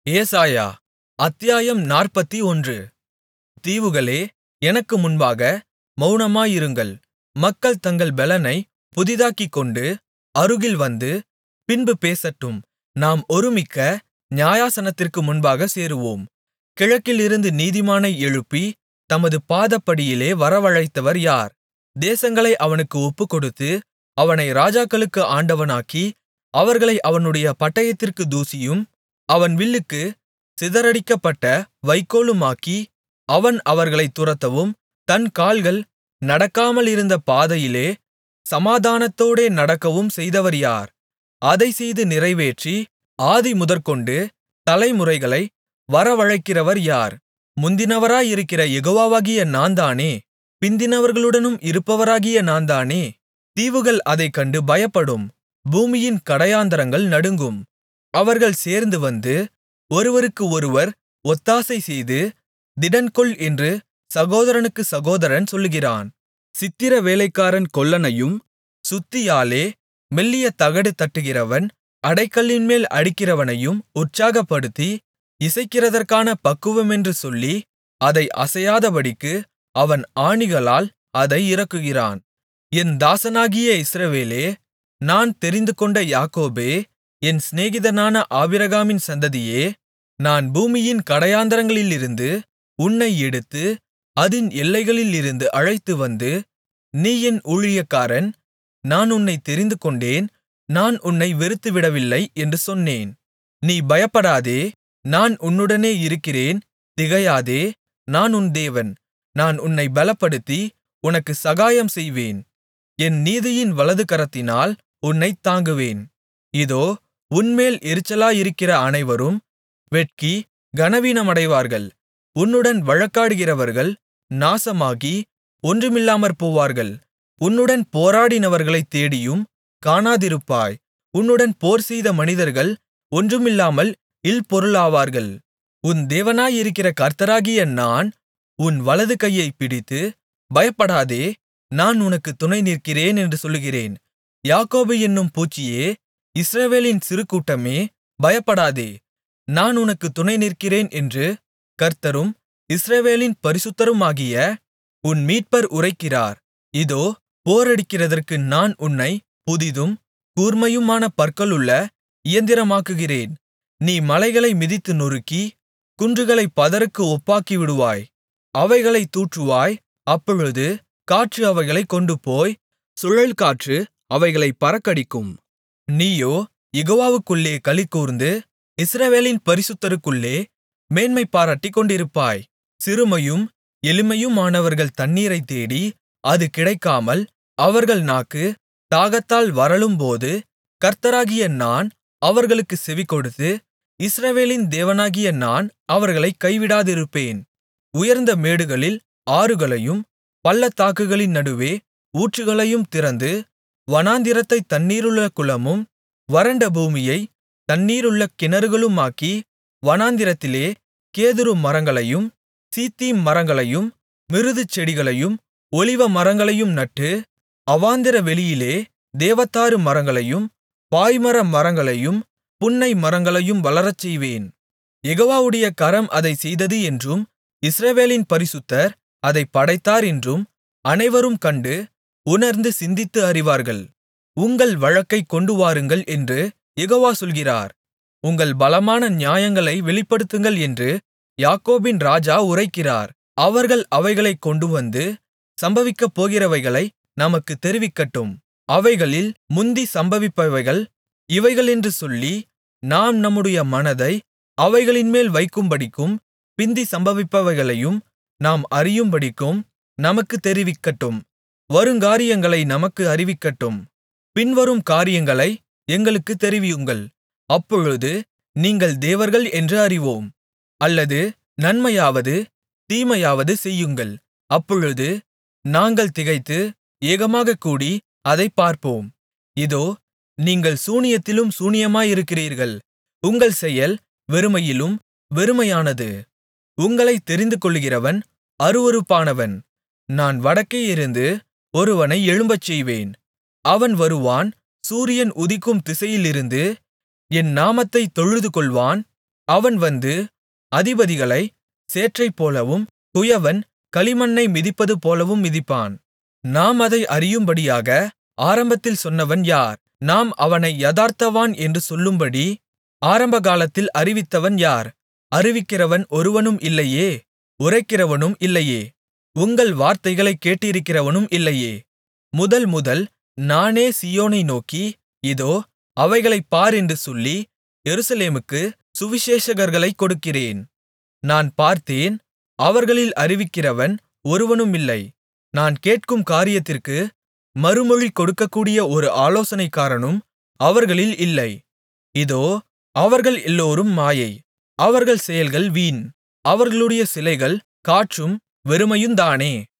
ஏசாயா அத்தியாயம் நாற்பத்தொன்று தீவுகளே எனக்கு முன்பாக மவுனமாயிருங்கள் மக்கள் தங்கள் பெலனைப் புதிதாக்கிக்கொண்டு அருகில் வந்து பின்பு பேசட்டும் நாம் ஒருமிக்க நியாயாசனத்திற்கு முன்பாகச் சேருவோம் கிழக்கிலிருந்து நீதிமானை எழுப்பி தமது பாதப்படியிலே வரவழைத்தவர் யார் தேசங்களை அவனுக்கு ஒப்புக்கொடுத்து அவனை ராஜாக்களுக்கு ஆண்டவனாக்கி அவர்களை அவனுடைய பட்டயத்திற்குத் தூசியும் அவன் வில்லுக்குச் சிதறடிக்கப்பட்ட வைக்கோலுமாக்கி அவன் அவர்களைத் துரத்தவும் தன் கால்கள் நடக்காமலிருந்த பாதையிலே சமாதானத்தோடே நடக்கவும் செய்தவர் யார் அதைச் செய்து நிறைவேற்றி ஆதிமுதற்கொண்டு தலைமுறைகளை வரவழைக்கிறவர் யார் முந்தினவராயிருக்கிற யெகோவாகிய நான்தானே பிந்தினவர்களுடனும் இருப்பவராகிய நான்தானே தீவுகள் அதைக் கண்டு பயப்படும் பூமியின் கடையாந்தரங்கள் நடுங்கும் அவர்கள் சேர்ந்து வந்து ஒருவருக்கு ஒருவர் ஒத்தாசை செய்து திடன்கொள் என்று சகோதரனுக்குச் சகோதரன் சொல்லுகிறான் சித்திரவேலைக்காரன் கொல்லனையும் சுத்தியாலே மெல்லிய தகடு தட்டுகிறவன் அடைகல்லின்மேல் அடிக்கிறவனையும் உற்சாகப்படுத்தி இசைக்கிறதற்கான பக்குவமென்று சொல்லி அதை அசையாதபடிக்கு அவன் ஆணிகளால் அதை இறுக்குகிறான் என் தாசனாகிய இஸ்ரவேலே நான் தெரிந்துகொண்ட யாக்கோபே என் சிநேகிதனான ஆபிரகாமின் சந்ததியே நான் பூமியின் கடையாந்தரங்களிலிருந்து உன்னை எடுத்து அதின் எல்லைகளிலிருந்து அழைத்துவந்து நீ என் ஊழியக்காரன் நான் உன்னைத் தெரிந்துகொண்டேன் நான் உன்னை வெறுத்துவிடவில்லை என்று சொன்னேன் நீ பயப்படாதே நான் உன்னுடனே இருக்கிறேன் திகையாதே நான் உன் தேவன் நான் உன்னைப் பலப்படுத்தி உனக்குச் சகாயம் செய்வேன் என் நீதியின் வலதுகரத்தினால் உன்னைத் தாங்குவேன் இதோ உன்மேல் எரிச்சலாயிருக்கிற அனைவரும் வெட்கி கனவீனமடைவார்கள் உன்னுடன் வழக்காடுகிறவர்கள் நாசமாகி ஒன்றுமில்லாமற்போவார்கள் உன்னுடன் போராடினவர்களைத் தேடியும் காணாதிருப்பாய் உன்னுடன் போர்செய்த மனிதர்கள் ஒன்றுமில்லாமல் இல்பொருளாவார்கள் உன் தேவனாயிருக்கிற கர்த்தராகிய நான் உன் வலது கையைப் பிடித்து பயப்படாதே நான் உனக்குத் துணை நிற்கிறேன் என்று சொல்லுகிறேன் யாக்கோபு என்னும் பூச்சியே இஸ்ரவேலின் சிறுகூட்டமே பயப்படாதே நான் உனக்குத் துணை நிற்கிறேன் என்று கர்த்தரும் இஸ்ரவேலின் பரிசுத்தருமாகிய உன் மீட்பர் உரைக்கிறார் இதோ போரடிக்கிறதற்கு நான் உன்னை புதிதும் கூர்மையுமான பற்களுள்ள இயந்திரமாக்குகிறேன் நீ மலைகளை மிதித்து நொறுக்கி குன்றுகளைப் பதருக்கு ஒப்பாக்கிவிடுவாய் அவைகளைத் தூற்றுவாய் அப்பொழுது காற்று அவைகளைக் கொண்டுபோய் சுழல்காற்று அவைகளைப் பறக்கடிக்கும் நீயோ யெகோவாவுக்குள்ளே களிகூர்ந்து இஸ்ரவேலின் பரிசுத்தருக்குள்ளே மேன்மை பாராட்டிக் கொண்டிருப்பாய் சிறுமையும் எளிமையுமானவர்கள் தண்ணீரைத் தேடி அது கிடைக்காமல் அவர்கள் நாக்கு தாகத்தால் வறளும்போது கர்த்தராகிய நான் அவர்களுக்குச் செவிகொடுத்து இஸ்ரவேலின் தேவனாகிய நான் அவர்களைக் கைவிடாதிருப்பேன் உயர்ந்த மேடுகளில் ஆறுகளையும் பள்ளத்தாக்குகளின் நடுவே ஊற்றுகளையும் திறந்து வனாந்திரத்தைத் தண்ணீருள்ள குளமும் வறண்ட பூமியை தண்ணீருள்ள கிணறுகளுமாக்கி வனாந்திரத்திலே கேதுரு மரங்களையும் சீத்திம் மரங்களையும் மிருதுச்செடிகளையும் ஒலிவ மரங்களையும் நட்டு அவாந்தர வெளியிலே தேவதாரு மரங்களையும் பாய்மர மரங்களையும் புன்னை மரங்களையும் வளரச்செய்வேன் யெகோவாவுடைய கரம் அதைச் செய்தது என்றும் இஸ்ரவேலின் பரிசுத்தர் அதைப் படைத்தார் என்றும் அனைவரும் கண்டு உணர்ந்து சிந்தித்து அறிவார்கள் உங்கள் வழக்கைக் கொண்டுவாருங்கள் என்று யெகோவா சொல்கிறார் உங்கள் பலமான நியாயங்களை வெளிப்படுத்துங்கள் என்று யாக்கோபின் ராஜா உரைக்கிறார் அவர்கள் அவைகளைக் கொண்டுவந்து சம்பவிக்கப்போகிறவைகளை நமக்குத் தெரிவிக்கட்டும் அவைகளில் முந்தி சம்பவிப்பவைகள் இவைகளென்று சொல்லி நாம் நம்முடைய மனதை அவைகளின்மேல் வைக்கும்படிக்கும் பிந்தி சம்பவிப்பவைகளையும் நாம் அறியும்படிக்கும் நமக்குத் தெரிவிக்கட்டும் வருங்காரியங்களை நமக்கு அறிவிக்கட்டும் பின்வரும் காரியங்களை எங்களுக்குத் தெரிவியுங்கள் அப்பொழுது நீங்கள் தேவர்கள் என்று அறிவோம் அல்லது நன்மையாவது தீமையாவது செய்யுங்கள் அப்பொழுது நாங்கள் திகைத்து ஏகமாகக் கூடி அதைப் பார்ப்போம் இதோ நீங்கள் சூனியத்திலும் சூனியமாயிருக்கிறீர்கள் உங்கள் செயல் வெறுமையிலும் வெறுமையானது உங்களைத் தெரிந்துகொள்ளுகிறவன் அருவருப்பானவன் நான் வடக்கே இருந்து ஒருவனை எழும்பச்செய்வேன் அவன் வருவான் சூரியன் உதிக்கும் திசையிலிருந்து என் நாமத்தைத் தொழுதுகொள்வான் அவன் வந்து அதிபதிகளைச் சேற்றைப்போலவும் குயவன் களிமண்ணை மிதிப்பதுபோலவும் மிதிப்பான் நாம் அதை அறியும்படியாக ஆரம்பத்தில் சொன்னவன் யார் நாம் அவனை யதார்த்தவான் என்று சொல்லும்படி ஆரம்பகாலத்தில் அறிவித்தவன் யார் அறிவிக்கிறவன் ஒருவனும் இல்லையே உரைக்கிறவனும் இல்லையே உங்கள் வார்த்தைகளைக் கேட்டிருக்கிறவனும் இல்லையே முதல் முதல் நானே சீயோனை நோக்கி இதோ அவைகளைப் பார் என்று சொல்லி எருசலேமுக்கு சுவிசேஷகர்களைக் கொடுக்கிறேன் நான் பார்த்தேன் அவர்களில் அறிவிக்கிறவன் ஒருவனுமில்லை நான் கேட்கும் காரியத்திற்கு மறுமொழி கொடுக்கக்கூடிய ஒரு ஆலோசனைக்காரனும் அவர்களில் இல்லை இதோ அவர்கள் எல்லோரும் மாயை அவர்கள் செயல்கள் வீண் அவர்களுடைய சிலைகள் காற்றும் வெறுமையுந்தானே